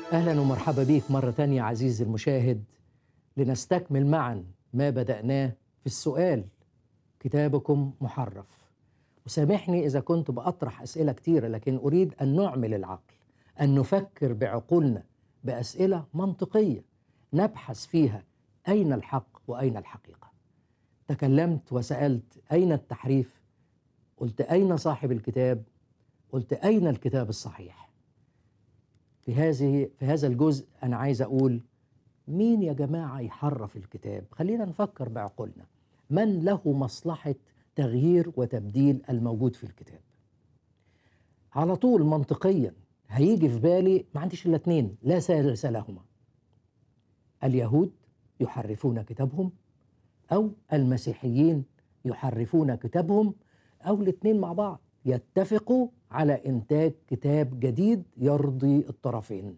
أهلا ومرحبا بيك مرة تانية عزيزي المشاهد لنستكمل معا ما بدأناه في السؤال كتابكم محرف وسامحني إذا كنت بأطرح أسئلة كتيرة لكن أريد أن نعمل العقل أن نفكر بعقولنا بأسئلة منطقية نبحث فيها أين الحق وأين الحقيقة تكلمت وسألت أين التحريف قلت أين صاحب الكتاب قلت أين الكتاب الصحيح في هذه في هذا الجزء أنا عايز أقول مين يا جماعة يحرف الكتاب خلينا نفكر بعقولنا من له مصلحة تغيير وتبديل الموجود في الكتاب على طول منطقيا هيجي في بالي ما عنديش الا اتنين لا ثالث لهما اليهود يحرفون كتابهم او المسيحيين يحرفون كتابهم او الاثنين مع بعض يتفقوا على انتاج كتاب جديد يرضي الطرفين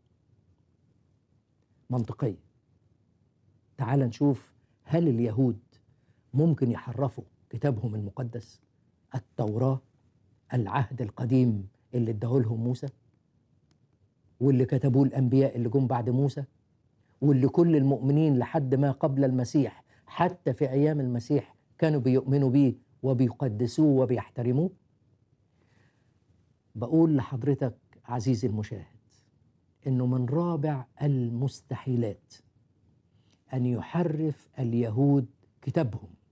منطقيا تعال نشوف هل اليهود ممكن يحرفوا كتابهم المقدس التوراة العهد القديم اللي اداه لهم موسى واللي كتبوه الأنبياء اللي جم بعد موسى واللي كل المؤمنين لحد ما قبل المسيح حتى في أيام المسيح كانوا بيؤمنوا بيه وبيقدسوه وبيحترموه بقول لحضرتك عزيزي المشاهد انه من رابع المستحيلات ان يحرف اليهود كتابهم